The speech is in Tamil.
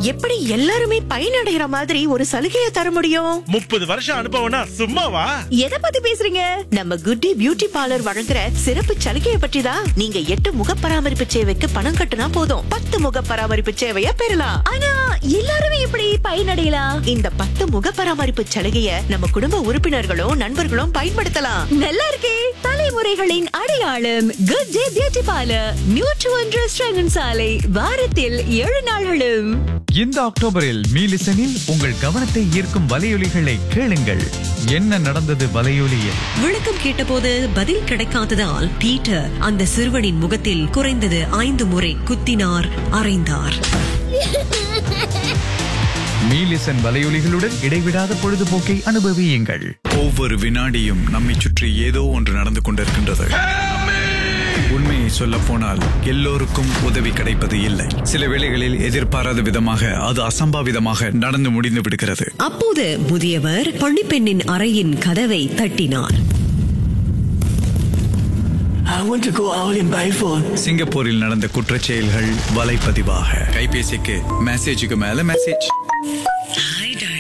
எப்படி எல்லாருமே பயனடைகிற மாதிரி ஒரு சலுகையை தர முடியும் முப்பது வருஷம் அனுபவம்னா சும்மாவா எதை பத்தி பேசுறீங்க நம்ம குட்டி பியூட்டி பார்லர் வழங்குற சிறப்பு சலுகையை பற்றி தான் நீங்க எட்டு முக பராமரிப்பு சேவைக்கு பணம் கட்டுனா போதும் பத்து முக பராமரிப்பு சேவைய பெறலாம் ஆனா எல்லாருமே எப்படி பயனடையலாம் இந்த பத்து முக பராமரிப்பு சலுகைய நம்ம குடும்ப உறுப்பினர்களும் நண்பர்களும் பயன்படுத்தலாம் நல்லா இருக்கே தலைமுறைகளின் அடையாளம் குட் டே பியூட்டி பார்லர் நியூட்ரு ஒன்று ஸ்ரங்கன் சாலை வாரத்தில் ஏழு நாள்களும் இந்த அக்டோபரில் மீலிசனில் உங்கள் கவனத்தை ஈர்க்கும் வலையொலிகளை கேளுங்கள் என்ன நடந்தது வலையொலியில் விளக்கம் கேட்டபோது பதில் கிடைக்காததால் பீட்டர் அந்த சிறுவனின் முகத்தில் குறைந்தது ஐந்து முறை குத்தினார் அறைந்தார் மீலிசன் வலையொலிகளுடன் இடைவிடாத பொழுதுபோக்கை அனுபவியுங்கள் ஒவ்வொரு வினாடியும் நம்மை சுற்றி ஏதோ ஒன்று நடந்து கொண்டிருக்கின்றது உண்மையை சொல்ல போனால் எல்லோருக்கும் உதவி கிடைப்பது இல்லை சில வேளைகளில் எதிர்பாராத விதமாக அது அசம்பாவிதமாக நடந்து முடிந்து விடுகிறது அப்போது முதியவர் பணிப்பெண்ணின் அறையின் கதவை தட்டினார் I want to go out in my phone. சிங்கப்பூரில் நடந்த குற்றச் செயல்கள் வலைப்பதிவாக கைபேசிக்கு மெசேஜுக்கு மேல மெசேஜ் ஹாய் டார்லிங்